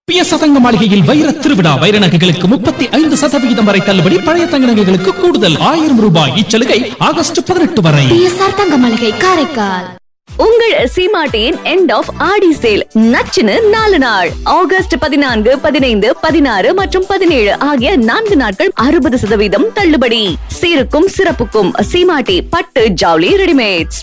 பிய சதங்க மாளிகையில் வைர திருவிழா வைர நகைகளுக்கு முப்பத்தி ஐந்து சதவிகிதம் வரை தள்ளுபடி பழைய தங்க நகைகளுக்கு கூடுதல் ஆயிரம் ரூபாய் இச்சலுகை ஆகஸ்ட் பதினெட்டு வரை பிஎஸ்ஆர் தங்க மளிகை காரைக்கால் உங்கள் சீமாட்டியின் எண்ட் ஆஃப் ஆடி சேல் நச்சுன்னு நாலு நாள் ஆகஸ்ட் பதினான்கு பதினைந்து பதினாறு மற்றும் பதினேழு ஆகிய நான்கு நாட்கள் அறுபது சதவீதம் தள்ளுபடி சீருக்கும் சிறப்புக்கும் சீமாட்டி பட்டு ஜவுளி ரெடிமேட்ஸ்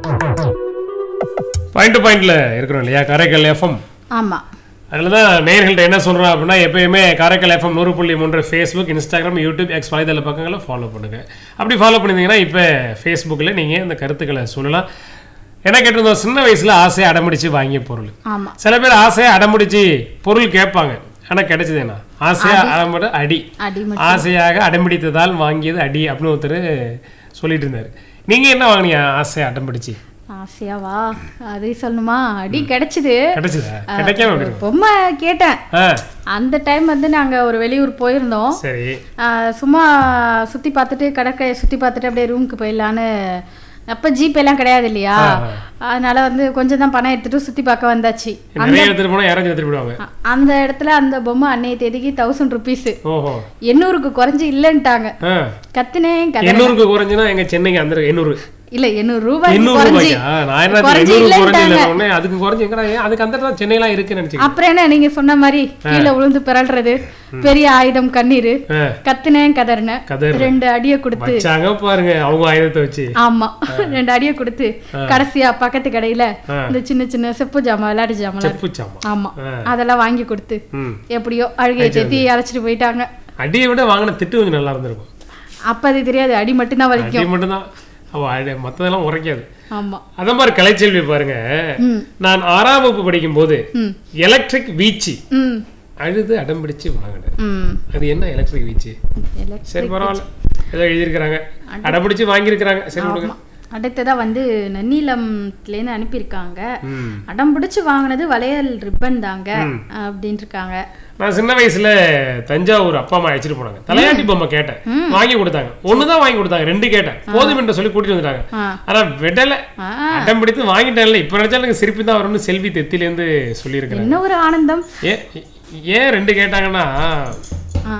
பாயிண்ட் டு பாயிண்ட்ல இருக்கிறோம் இல்லையா காரைக்கால் எஃப்எம் ஆமா அதில் தான் நேயர்கள்ட்ட என்ன சொல்கிறோம் அப்படின்னா எப்பயுமே காரைக்கால் எஃப்எம் நூறு புள்ளி மூன்று ஃபேஸ்புக் இன்ஸ்டாகிராம் யூடியூப் எக்ஸ் வலைதள பக்கங்களை ஃபாலோ பண்ணுங்க அப்படி ஃபாலோ பண்ணியிருந்தீங்கன்னா இப்போ ஃபேஸ்புக்கில் நீங்கள் இந்த கருத்துக்களை சொல்லலாம் என்ன கேட்டிருந்தோம் சின்ன வயசில் ஆசையை அடம்பிடிச்சு வாங்கிய பொருள் ஆமா சில பேர் ஆசையை அடம்பிடிச்சு பொருள் கேட்பாங்க ஆனால் கிடைச்சது என்ன ஆசையாக அடம்பிட அடி அடி ஆசையாக அடம்பிடித்ததால் வாங்கியது அடி அப்படின்னு ஒருத்தர் சொல்லிட்டு இருந்தார் நீங்கள் என்ன வாங்கினீங்க ஆசையை அடம்பிடிச்சு ஆசையாவா அது சொல்லணுமா அடி கிடைச்சது கிடைச்சதா கிடைக்காம எப்படி இருக்கும் பொம்மை கேட்டேன் ஆ அந்த டைம் வந்து நாங்க ஒரு வெளியூர் போயிருந்தோம் சரி ஆ, சும்மா சுத்தி பார்த்துட்டு கடற்கரையை சுத்தி பார்த்துட்டு அப்படியே ரூமுக்கு போயிடலான்னு அப்ப ஜிபே எல்லாம் கிடையாது இல்லையா அதனால வந்து கொஞ்சம் தான் பணம் எடுத்துட்டு சுத்தி பார்க்க வந்தாச்சு நிறைய எடுத்துட்டு போனா யாராச்சும் எடுத்துட்டு போயிடுவாங்க அ- அந்த இடத்துல அந்த பொம்மை அன்னைய தேதிக்கு தௌசண்ட் ருபீஸ் ஓஹோ எண்ணூறுக்கு குறைஞ்சு இல்லைன்ட்டாங்க ஆ. கத்தினேன் கதை எண்ணூறுக்கு குறைஞ்சுன்னா எங்க சென்னைக்கு அந்த எண்ணூறு இல்ல எண்ணூறு ரூபாய் எண்ணூறு குறைஞ்சு ரூபாய்க்கா நான் என்ன குறைஞ்சு எண்ணூறு குறைஞ்சு இல்லைன்ட்டாங்க இல்லை உடனே அதுக்கு குறைஞ்சு எங்கடா ஏன் அதுக்கு அந்த இடத்துல சென்னையெல்லாம் இருக்குன்னு நினைச்சேன் அப்புறம் என்ன நீங்க சொன்ன மாதிரி கீழே விழுந்து பிறல்றது பெரிய ஆயுதம் கண்ணீர் ஆ. கத்துனேன் கதறினேன் கதறு. ரெண்டு அடிய கொடுத்து வச்சாங்க பாருங்க அவங்க ஆயுதத்தை வச்சு ஆமா ரெண்டு அடிய கொடுத்து கடைசியா பக்கத்து கடையில ஆ. இந்த சின்ன சின்ன செப்பு ஜாமான் விளையாட்டு ஜாமான் செப்பு சாமா ஆமா ஆ. அதெல்லாம் வாங்கி கொடுத்து ம் எப்படியோ அழுகையை தேத்தி அழைச்சிட்டு போயிட்டாங்க அடியை விட வாங்கின திட்டு கொஞ்சம் நல்லா இருந்திருக்கும் அப்ப அது தெரியாது அடி மட்டும்தான் வலிக்கும் அடி மட்டும்தான் அவ அடி மற்றதெல்லாம் உரைக்காது ஆமா அதே மாதிரி கலைச்செல்வி பாருங்க ம் நான் ஆறாம் வகுப்பு படிக்கும் போது ம் எலக்ட்ரிக் வீச்சு ம் அழுது அடம் பிடிச்சு வாங்கினேன் ம் அது என்ன எலக்ட்ரிக் வீச்சு எல்லாம் சரி பரவாயில்ல ஏதோ எழுதியிருக்கிறாங்க அடம் பிடிச்சு வாங்கியிருக்கிறாங்க சரி விடுங்க ஆமா அடுத்ததா வந்து நன்னிலம்லேருந்து அனுப்பியிருக்காங்க ம் அடம் பிடிச்சு வாங்கினது வளையல் ரிப்பன் தாங்க அப்படின்னு இருக்காங்க நான் சின்ன வயசுல தஞ்சாவூர் அப்பா அம்மா அழைச்சிட்டு போனாங்க தலையாட்டி பொம்மை கேட்டேன் வாங்கி கொடுத்தாங்க ஒண்ணுதான் வாங்கி கொடுத்தாங்க ரெண்டு கேட்டேன் போதும் என்று சொல்லி கூட்டிட்டு வந்துட்டாங்க ஆ. ஆனா விடல ஆ. அடம் பிடித்து வாங்கிட்டேன்ல இப்ப நினைச்சாலும் எனக்கு சிரிப்பு தான் வரும்னு செல்வி தெத்தில இருந்து சொல்லியிருக்கிறாங்க என்ன ஒரு ஆனந்தம் ஏன் ஏன் ரெண்டு கேட்டாங்கன்னா ஆ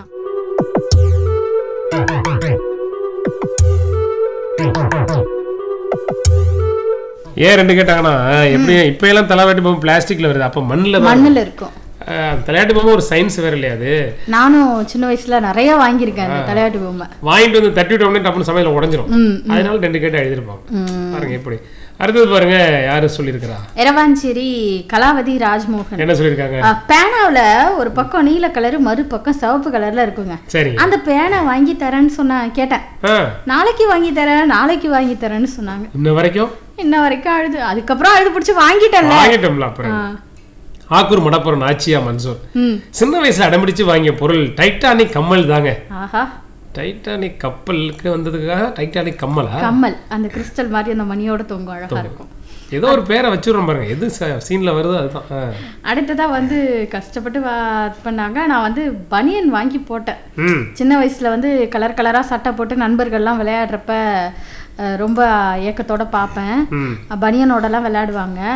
ஏன் ரெண்டு கேட்டாங்கன்னா எப்படி இப்ப எல்லாம் தலையாட்டி பொம்மை பிளாஸ்டிக்ல வருது அப்ப மண்ணுல தான் மண்ணுல இருக்கும் அஹ், தலையாட்டி பொம்மை ஒரு சயின்ஸ் வேற இல்லையா அது நானும் சின்ன வயசுல நிறைய வாங்கியிருக்கேன் அந்த தலையாட்டு பொம்மை வாங்கிட்டு வந்து தட்டி விட்ட உடனே டப்புனு சமையல உடஞ்சிரும் ம் அதனால ரெண்டு கேட்டு எழுதிருப்பாங்க ம். பாருங்க எப்படி அடுத்தது பாருங்க யாரு சொல்லியிருக்கிறா எரவாஞ்சேரி கலாவதி ராஜ்மோகன் என்ன சொல்லியிருக்காங்க அஹ், பேனாவுல ஒரு பக்கம் நீல கலரு மறுபக்கம் சிவப்பு கலர்ல இருக்குங்க சரிங்க அந்த பேனா வாங்கி தரேன்னு சொன்னா கேட்டேன் ஆ நாளைக்கு வாங்கி தரேன் நாளைக்கு வாங்கி தரேன்னு சொன்னாங்க இன்ன வரைக்கும் இன்ன வரைக்கும் அழுது அதுக்கப்புறம் அழுது பிடிச்சி வாங்கிட்டேன்ல வாங்கிட்டோம்ல அப்புறம் ஆக்கூர் மடப்புறம் நாச்சியா மன்சூர் ம் சின்ன வயசுல அடம்பிடிச்சு வாங்கிய பொருள் டைட்டானிக் கம்மல் தாங்க ஆஹா டைட்டானிக் கப்பலுக்கு வந்ததுக்காக டைட்டானிக் கம்மலா கம்மல் அந்த கிறிஸ்டல் மாதிரி அந்த மணியோட தொங்கும் அழகா இருக்கும் ஏதோ ஒரு பேரை வச்சுடுறோம் பாருங்க எது சீன்ல வருதோ அதுதான் ஆ. அடுத்ததா வந்து கஷ்டப்பட்டு வா இது பண்ணாங்க நான் வந்து பனியன் வாங்கி போட்டேன் ம் சின்ன வயசுல வந்து கலர் கலரா சட்டை போட்டு நண்பர்கள்லாம் விளையாடுறப்ப அஹ், ரொம்ப ஏக்கத்தோட பார்ப்பேன் ம் பனியனோடலாம் விளையாடுவாங்க